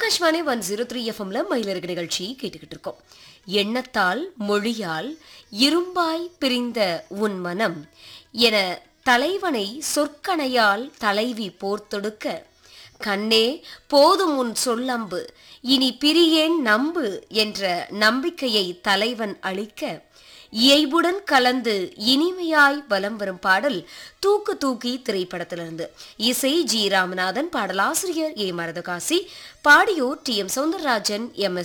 Akashvani one zero three எஃப்எம்ல மயிலருக்கு நிகழ்ச்சி கேட்டுக்கிட்டு இருக்கோம் எண்ணத்தால் மொழியால் இரும்பாய் பிரிந்த உன் மனம் என தலைவனை சொற்கணையால் தலைவி போர்த்தொடுக்க கண்ணே போதும் உன் சொல்லம்பு இனி பிரியேன் நம்பு என்ற நம்பிக்கையை தலைவன் அளிக்க இயைபுடன் கலந்து இனிமையாய் வலம் வரும் பாடல் தூக்கு தூக்கி திரைப்படத்திலிருந்து இசை ஜி ராமநாதன் பாடலாசிரியர் ஏ மரதகாசி பாடியோர் T M Soundararajan M S